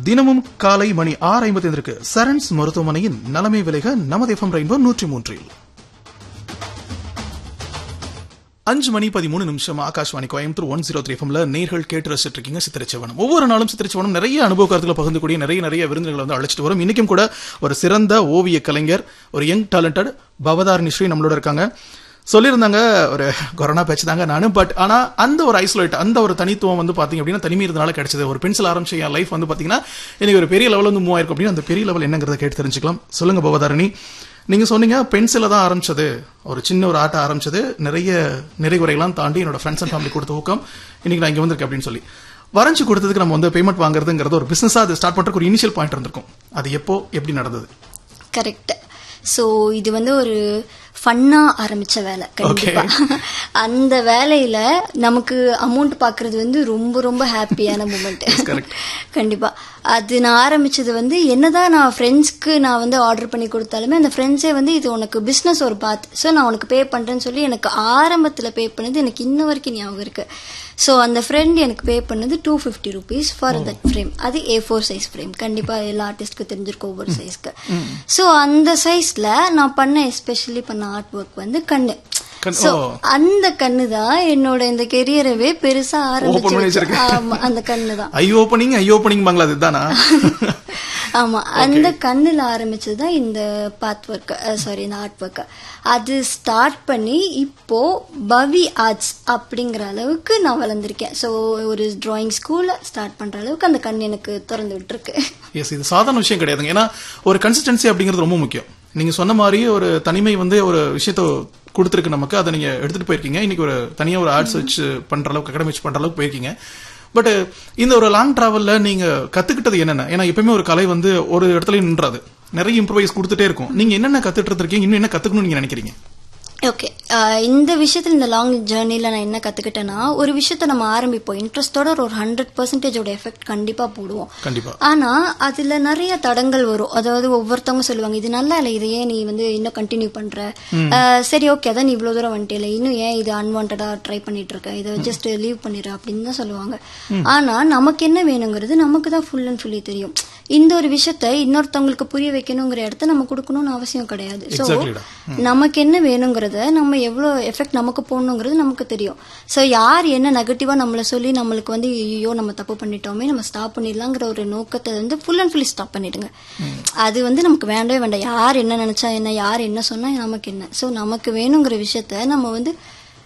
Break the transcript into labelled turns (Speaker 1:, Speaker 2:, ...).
Speaker 1: தினமும் காலை மணி ஆறு ஐம்பத்தி ஐந்திற்கு சரண்ஸ் மருத்துவமனையின் நலமை விலைக நமது எஃப்எம் ரெயின்போ நூற்றி மூன்றில் அஞ்சு மணி பதிமூணு நிமிஷம் Akashvani Coimbatore one zero three எஃப்எம்ல நேர்கள் கேட்டு ரசிச்சிட்டு இருக்கீங்க சித்திரச்சவனம் ஒவ்வொரு நாளும் சித்திரச்சவனம் நிறைய அனுபவ கருத்துக்களை பகிர்ந்துக்கூடிய நிறைய நிறைய விருந்தினர்களை வந்து அழைச்சிட்டு வரும் இன்னைக்கும் கூட ஒரு சிறந்த ஓவிய கலைஞர் ஒரு யங் டேலண்டட் பவதாரணி ஸ்ரீ நம்மளோட இருக்காங்க சொல்லியிருந்தாங்க ஒரு கொரோனா பேச்சு தாங்க நானும் பட் ஆனா அந்த ஒரு ஐசோலேட் அந்த ஒரு தனித்துவம் வந்து பாத்தீங்க அப்படின்னா தனிமை இருந்தனால கிடைச்சது ஒரு பென்சில் ஆரம்பிச்ச என் லைஃப் வந்து பாத்தீங்கன்னா இன்னைக்கு ஒரு பெரிய லெவல் வந்து மூவ் ஆயிருக்கும் அப்படின்னு அந்த பெரிய லெவல் என்னங்கிறத கேட்டு தெரிஞ்சுக்கலாம் சொல்லுங்க பவதாரணி நீங்க சொன்னீங்க பென்சில தான் ஆரம்பிச்சது ஒரு சின்ன ஒரு ஆட்ட ஆரம்பிச்சது நிறைய நிறைகுறைகள்லாம் தாண்டி என்னோட ஃப்ரெண்ட்ஸ் அண்ட் ஃபேமிலி கொடுத்த ஊக்கம் இன்னைக்கு நான் இங்க வந்திருக்கேன் அப்படின்னு சொல்லி வரைஞ்சு கொடுத்ததுக்கு நம்ம வந்து பேமெண்ட் வாங்குறதுங்கிறது ஒரு பிசினஸா அது ஸ்டார்ட் பண்றதுக்கு ஒரு இனிஷியல் பாயிண்ட் இருந்திருக்கும் அது எப்போ எப்படி நடந்தது
Speaker 2: கரெக்ட் ஸோ இது வந்து ஒரு ஃபன்னா ஆரம்பிச்ச வேலை கண்டிப்பா அந்த வேலையில நமக்கு அமௌண்ட் பாக்குறது வந்து ரொம்ப ரொம்ப ஹாப்பியான மூமெண்ட் கண்டிப்பா அது நான் ஆரம்பிச்சது வந்து என்னதான் நான் ஃப்ரெண்ட்ஸ்க்கு நான் வந்து ஆர்டர் பண்ணி கொடுத்தாலுமே அந்த ஃப்ரெண்ட்ஸே வந்து இது உனக்கு பிசினஸ் ஒரு பாத் ஸோ நான் உனக்கு பே பண்றேன்னு சொல்லி எனக்கு ஆரம்பத்துல பே பண்ணது எனக்கு இன்ன வரைக்கும் ஞாபகம் இருக்கு ஸோ அந்த ஃப்ரெண்ட் எனக்கு பே பண்ணது two fifty rupees for that frame அது ஏ ஃபோர் சைஸ் ஃப்ரேம் கண்டிப்பா எல்லா ஆர்டிஸ்ட்க்கு தெரிஞ்சிருக்கும் ஒவ்வொரு சைஸ்க்கு ஸோ அந்த சைஸ்ல நான் பண்ண எஸ்பெஷலி பண்ண ஆர்ட் ஒர்க் வந்து கண்ணு
Speaker 1: கண்-
Speaker 2: So,
Speaker 1: ஓ.
Speaker 2: அந்த கண்ணு தான் என்னோட இந்த கெரியரவே பெருசா
Speaker 1: Open பண்ணி
Speaker 2: ஆரம்பிச்சு
Speaker 1: வச்சிருக்கு.
Speaker 2: ஆமா அந்த கண்ணு தான்
Speaker 1: ஐ ஓப்பனிங் ஐ ஓப்பனிங் பாங்களா அதுதானா
Speaker 2: ஆமா அந்த கண்ணுல ஆரம்பிச்சது தான் இந்த பாத் ஒர்க் சாரி இந்த ஆர்ட் ஒர்க் அது ஸ்டார்ட் பண்ணி இப்போ பவி ஆர்ட்ஸ் அப்படிங்கிற அளவுக்கு நான் வளர்ந்துருக்கேன் ஸோ ஒரு டிராயிங் ஸ்கூல்ல ஸ்டார்ட் பண்ற அளவுக்கு அந்த கண் எனக்கு திறந்து விட்டுருக்கு
Speaker 1: எஸ் இது சாதாரண விஷயம் கிடையாதுங்க ஏன்னா ஒரு கன்சிஸ்டன்சி அப்படிங்கிறது ரொம்ப முக்கியம் நீங்க சொன்ன மாதிரி ஒரு தனிமை வந்து ஒரு விஷயத்த கொடுத்துருக்கு நமக்கு அதை நீங்க எடுத்துட்டு போயிருக்கீங்க இன்னைக்கு ஒரு தனியா ஒரு ஆர்ட்ஸ் வச்சு பண்ற அளவுக்கு அகாடமி வச்சு பண்ற அளவுக்கு போயிருக்கீங்க பட் இந்த ஒரு லாங் டிராவல்ல நீங்க கத்துக்கிட்டது என்னென்ன ஏன்னா எப்பயுமே ஒரு கலை வந்து ஒரு இடத்துல நின்றாது நிறைய இம்ப்ரவைஸ் கொடுத்துட்டே இருக்கும் நீங்க என்னென்ன கத்துட்டு இருக்கீங்க இன்னும் என்ன கத்துக்கணும்னு நீங்க நினைக்கிறீங்க
Speaker 2: ஓகே இந்த விஷயத்துல இந்த லாங் ஜேர்னில நான் என்ன கத்துக்கிட்டேன்னா ஒரு விஷயத்த நம்ம ஆரம்பிப்போம் இன்ட்ரெஸ்டோட ஒரு ஹண்ட்ரட் பர்சன்டேஜோட எஃபெக்ட் கண்டிப்பா போடுவோம்
Speaker 1: கண்டிப்பா
Speaker 2: ஆனா அதுல நிறைய தடங்கள் வரும் அதாவது ஒவ்வொருத்தவங்க சொல்லுவாங்க இது நல்லா இல்ல இதை ஏன் நீ வந்து இன்னும் கண்டினியூ பண்ற அஹ், சரி ஓகே அதான் நீ இவ்வளவு தூரம் வந்துட்டே இன்னும் ஏன் இது அன்வான்டா ட்ரை பண்ணிட்டு இருக்க இதை ஜஸ்ட் லீவ் பண்ணிடு அப்படின்னு தான் சொல்லுவாங்க ஆனா நமக்கு என்ன வேணுங்கிறது நமக்கு தான் ஃபுல் அண்ட் ஃபுல்லி தெரியும் இந்த ஒரு விஷயத்த இன்னொருத்தவங்களுக்கு புரிய வைக்கணுங்கிற இடத்த நம்ம கொடுக்கணும்னு அவசியம் கிடையாது ஸோ
Speaker 1: Exactly டா.
Speaker 2: நமக்கு என்ன வேணுங்கிறத நம்ம எவ்வளோ எஃபெக்ட் நமக்கு போடணுங்கிறது நமக்கு தெரியும் ஸோ யார் என்ன நெகட்டிவா நம்மளை சொல்லி நம்மளுக்கு வந்து ஐயோ நம்ம தப்பு பண்ணிட்டோமே நம்ம ஸ்டாப் பண்ணிடலாங்கிற ஒரு நோக்கத்தை வந்து ஃபுல் அண்ட் ஃபுல்லி ஸ்டாப் பண்ணிடுங்க அது வந்து நமக்கு வேண்டவே வேண்டாம் யார் என்ன நினைச்சா என்ன யார் என்ன சொன்னா நமக்கு என்ன ஸோ நமக்கு வேணுங்கிற விஷயத்த நம்ம வந்து